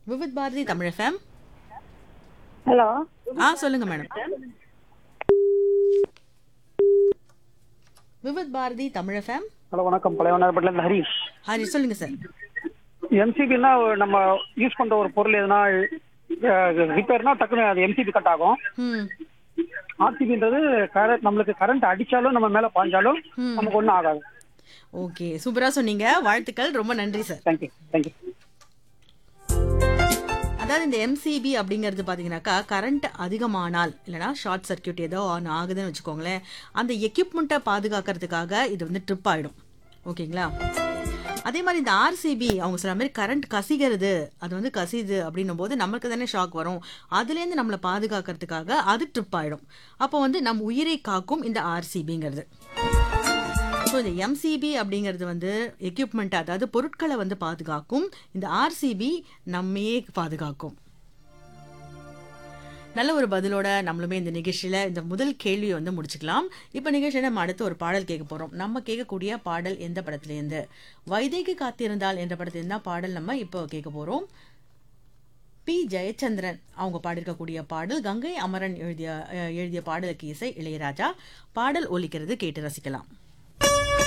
Vividh Bharati Tamil FM hello ஆ சொல்லுங்க madam Vividh Bharati Tamil FM hello வணக்கம் பழையவனார்பட்டில இருந்து ஹரிஷ் ஹரி சொல்லுங்க சார் எம்சிபின்னா நம்ம யூஸ் பண்ற ஒரு பொருள் எதுனா ரிப்பேர்னா டக்குனு அது எம்சிபி கட் ஆகும் ம் ஆர்சிபின்றது கரண்ட் நம்மளுக்கு கரண்ட் அடிச்சாலும் நம்ம மேல பாஞ்சாலும் நமக்கு ஒன்றும் ஆகாது ஓகே சூப்பரா சொன்னீங்க வாழ்த்துக்கள் ரொம்ப நன்றி சார் தேங்க்யூ தேங்க்யூ அதாவது இந்த எம்சிபி அப்படிங்கிறது பார்த்தீங்கன்னாக்கா கரண்ட் அதிகமானால் இல்லைனா ஷார்ட் சர்க்யூட் ஏதோ ஆன் ஆகுதுன்னு வச்சுக்கோங்களேன் அந்த எக்யூப்மெண்ட்டை பாதுகாக்கிறதுக்காக இது வந்து ட்ரிப் ஆகிடும் ஓகேங்களா அதே மாதிரி இந்த ஆர்சிபி அவங்க சொல்ற மாதிரி கரண்ட் கசிகிறது அது வந்து கசியுது அப்படின்னும் போது நமக்கு தானே ஷாக் வரும் அதுலேருந்து நம்மளை பாதுகாக்கிறதுக்காக அது ட்ரிப் ஆகிடும் அப்போ வந்து நம் உயிரை காக்கும் இந்த ஆர்சிபிங்கிறது ஸோ இந்த எம்சிபி அப்படிங்கிறது வந்து எக்யூப்மெண்ட் அதாவது பொருட்களை வந்து பாதுகாக்கும் இந்த ஆர்சிபி நம்மையே பாதுகாக்கும் நல்ல ஒரு பதிலோட நம்மளுமே இந்த நிகழ்ச்சியில் இந்த முதல் கேள்வியை வந்து முடிச்சுக்கலாம் இப்போ நிகழ்ச்சியில் நம்ம அடுத்து ஒரு பாடல் கேட்க போகிறோம் நம்ம கேட்கக்கூடிய பாடல் எந்த படத்துலேருந்து வைதைக்கு காத்திருந்தால் என்ற படத்துலேருந்து தான் பாடல் நம்ம இப்போ கேட்க போகிறோம் பி ஜெயச்சந்திரன் அவங்க பாடியிருக்கக்கூடிய பாடல் கங்கை அமரன் எழுதிய அஹ், எழுதிய பாடலுக்கு இசை இளையராஜா பாடல் ஒலிக்கிறது கேட்டு ரசிக்கலாம்